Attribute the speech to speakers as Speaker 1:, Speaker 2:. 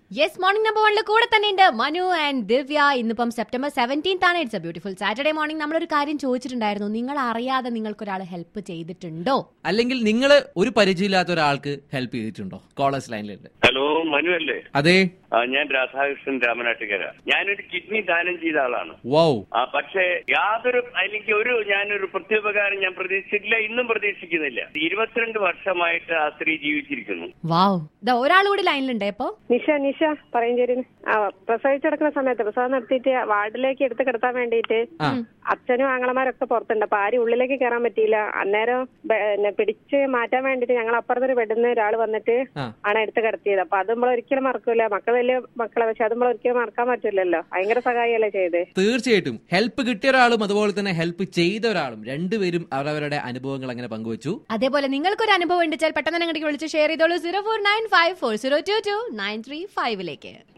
Speaker 1: Yes morning number വണ്ണിൽ കൂടെ തന്നെ ഉണ്ട് മനു ആൻഡ് ദിവ്യ ഇന്നിപ്പം സെപ്റ്റംബർ സെവൻറ്റീൻത്ത് ആണ് it's a beautiful Saturday morning നമ്മളൊരു കാര്യം ചോദിച്ചിട്ടുണ്ടായിരുന്നു നിങ്ങൾ അറിയാതെ നിങ്ങൾക്ക് ഒരാൾ ഹെൽപ്പ് ചെയ്തിട്ടുണ്ടോ
Speaker 2: അല്ലെങ്കിൽ നിങ്ങൾ ഒരു പരിചയമില്ലാത്ത ഒരാൾക്ക് ഹെൽപ്പ് ചെയ്തിട്ടുണ്ടോ കോളേജ് ലൈനിലുണ്ട്
Speaker 3: ഹലോ മനു അല്ലേ
Speaker 2: അതെ
Speaker 3: ആ, ഞാൻ രാധാകൃഷ്ണൻ രാമനാട്ടുകര ഞാനൊരു കിഡ്നി ദാനം ചെയ്ത ആളാണ്
Speaker 2: വൗ
Speaker 3: ആ പക്ഷേ യാതൊരു എനിക്ക് ഒരു ഞാനൊരു പ്രത്യുപകാരം ഞാൻ പ്രതീക്ഷിച്ചിട്ടില്ല ഇന്നും പ്രതീക്ഷിക്കുന്നില്ല ഇരുപത്തിരണ്ട് വർഷമായിട്ട് ആ സ്ത്രീ ജീവിച്ചിരിക്കുന്നു
Speaker 1: വാവ് ഇതാ ഒരാൾ കൂടി ലൈനിലുണ്ട് ഇപ്പൊ
Speaker 4: നിഷ നിഷ പറയഞ്ചേരിന്ന് ആ പ്രസവിച്ചെടുക്കുന്ന സമയത്ത് പ്രസവം നടത്തിയിട്ട് വാർഡിലേക്ക് എടുത്ത് കിടത്താൻ വേണ്ടിയിട്ട്
Speaker 2: ആ
Speaker 4: അച്ഛനും ആങ്ങളമാരൊക്കെ പുറത്തുണ്ട് അപ്പൊ ആരും ഉള്ളിലേക്ക് കയറാൻ പറ്റിയില്ല അന്നേരം ബെ- പിന്നെ പിടിച്ച് മാറ്റാൻ വേണ്ടിയിട്ട് ഞങ്ങൾ അപ്പുറത്തൊരു ബെഡിന്ന് ഒരാൾ വന്നിട്ട്
Speaker 2: ആ.
Speaker 4: ആണ് എടുത്ത് കിടത്തിയത് അപ്പൊ അത് നമ്മൾ ഒരിക്കലും മറക്കൂല മക്കൾ വലിയ മക്കളെ പക്ഷെ അത് നമ്മൾ ഒരിക്കലും മറക്കാൻ പറ്റില്ലല്ലോ ഭയങ്കര സഹായല്ലേ ചെയ്ത്
Speaker 2: തീർച്ചയായിട്ടും ഹെൽപ്പ് കിട്ടിയ ഒരാളും അതുപോലെ തന്നെ ഹെൽപ്പ് ചെയ്ത ഒരാളും രണ്ടുപേരും അവരവരുടെ അനുഭവങ്ങൾ അങ്ങനെ പങ്കുവച്ചു
Speaker 1: അതേപോലെ നിങ്ങൾക്കൊരു അനുഭവം ഉണ്ട് വെച്ചാൽ പെട്ടെന്ന് ഞങ്ങൾക്ക് വിളിച്ച് ഷെയർ ചെയ്തോളൂ zero four nine five four zero two two nine three ഫൈവിലേക്ക്